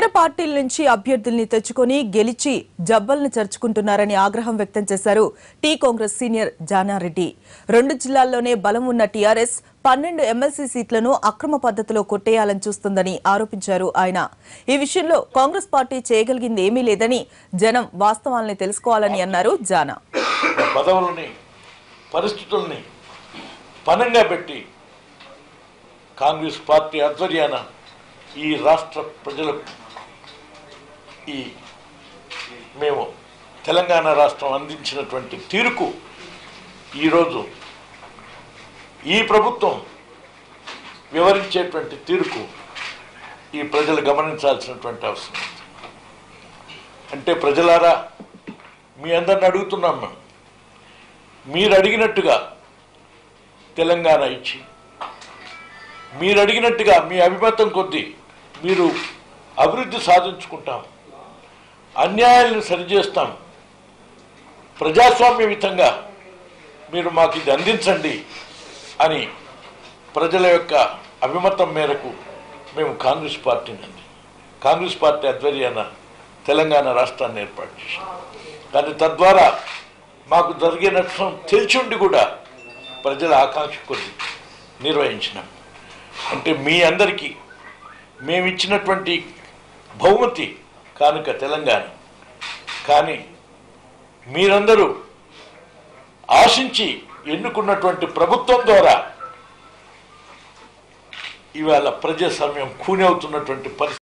ఇతర పార్టీల నుంచి అభ్యర్థుల్ని తెచ్చుకొని గెలిచి జబ్బల్ని చర్చుకుంటున్నారని ఆగ్రహం వ్యక్తం చేశారు టీ కాంగ్రెస్ సీనియర్ జానారెడ్డి రెండు జిల్లాల్లోనే బలం ఉన్న టీఆర్ఎస్ పన్నెండు ఎమ్మెల్సీ సీట్లను అక్రమ పద్ధతిలో కొట్టేయాలని చూస్తుందని ఆరోపించారు ఆయన ఈ విషయంలో కాంగ్రెస్ పార్టీ చేయగలిగింది ఏమీ లేదని జనం వాస్తవాల్ని తెలుసుకోవాలని అన్నారు జానా పదవులని పరిస్థితుల్ని పనంగా పెట్టి కాంగ్రెస్ పార్టీ ఆధ్వర్యాన ఈ రాష్ట్ర ప్రజలకు ఈ మేము తెలంగాణ రాష్ట్రం అందించినటువంటి తీరుకు ఈరోజు ఈ ప్రభుత్వం వివరించేటువంటి తీరుకు ఈ ప్రజలు గమనించాల్సినటువంటి అవసరం ఉంది. అంటే ప్రజలారా మీ అందరిని అడుగుతున్నాం మేము మీరు అడిగినట్టుగా తెలంగాణ ఇచ్చి మీరు అడిగినట్టుగా మీ అభిమతం కొద్దీ మీరు అభివృద్ధి సాధించుకుంటాం అన్యాయాలను సరిచేస్తాం ప్రజాస్వామ్యయుతంగా మీరు మాకు ఇది అందించండి అని ప్రజల యొక్క అభిమతం మేరకు మేము కాంగ్రెస్ పార్టీని అంది కాంగ్రెస్ పార్టీ ఆధ్వర్యాన తెలంగాణ రాష్ట్రాన్ని ఏర్పాటు చేశాం కానీ తద్వారా మాకు జరిగే నష్టం తెలిసి ఉండి కూడా ప్రజల ఆకాంక్ష కొద్ది నిర్వహించినాం అంటే మీ అందరికీ మేము ఇచ్చినటువంటి బహుమతి కానుక తెలంగాణ కానీ మీరందరూ ఆశించి ఎన్నుకున్నటువంటి ప్రభుత్వం ద్వారా ఇవాళ ప్రజాస్వామ్యం కూనవుతున్నటువంటి పరిస్థితి